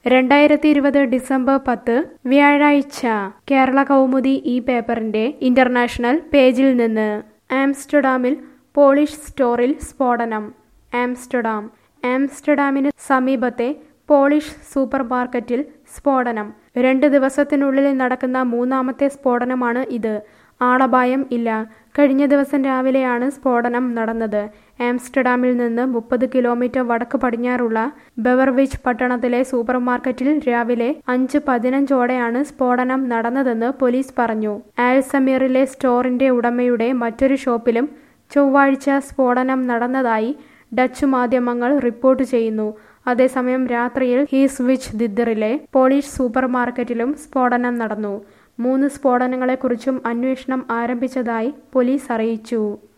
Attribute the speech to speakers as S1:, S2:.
S1: രണ്ടായിരത്തി ഇരുപത് ഡിസംബർ പത്ത് വ്യാഴാഴ്ച കേരള കൗമുദി ഈ പേപ്പറിന്റെ ഇന്റർനാഷണൽ പേജിൽ നിന്ന് ആംസ്റ്റർഡാമിൽ പോളിഷ് സ്റ്റോറിൽ സ്ഫോടനം ആംസ്റ്റർഡാം ആംസ്റ്റർഡാമിന് സമീപത്തെ പോളിഷ് സൂപ്പർ മാർക്കറ്റിൽ സ്ഫോടനം രണ്ട് ദിവസത്തിനുള്ളിൽ നടക്കുന്ന മൂന്നാമത്തെ സ്ഫോടനമാണ് ഇത് ആളപായം ഇല്ല കഴിഞ്ഞ ദിവസം രാവിലെയാണ് സ്ഫോടനം നടന്നത് ആംസ്റ്റർഡാമിൽ നിന്ന് മുപ്പത് കിലോമീറ്റർ വടക്ക് പടിഞ്ഞാറുള്ള ബെവർവിച്ച് പട്ടണത്തിലെ സൂപ്പർ മാർക്കറ്റിൽ രാവിലെ അഞ്ച് പതിനഞ്ചോടെയാണ് സ്ഫോടനം നടന്നതെന്ന് പോലീസ് പറഞ്ഞു ആൽസമീറിലെ സ്റ്റോറിന്റെ ഉടമയുടെ മറ്റൊരു ഷോപ്പിലും ചൊവ്വാഴ്ച സ്ഫോടനം നടന്നതായി ഡച്ച് മാധ്യമങ്ങൾ റിപ്പോർട്ട് ചെയ്യുന്നു അതേസമയം രാത്രിയിൽ ഹീസ്വിച്ച് ദിദ്ദറിലെ പോളിഷ് സൂപ്പർ മാർക്കറ്റിലും സ്ഫോടനം നടന്നു മൂന്ന് സ്ഫോടനങ്ങളെക്കുറിച്ചും അന്വേഷണം ആരംഭിച്ചതായി പോലീസ് അറിയിച്ചു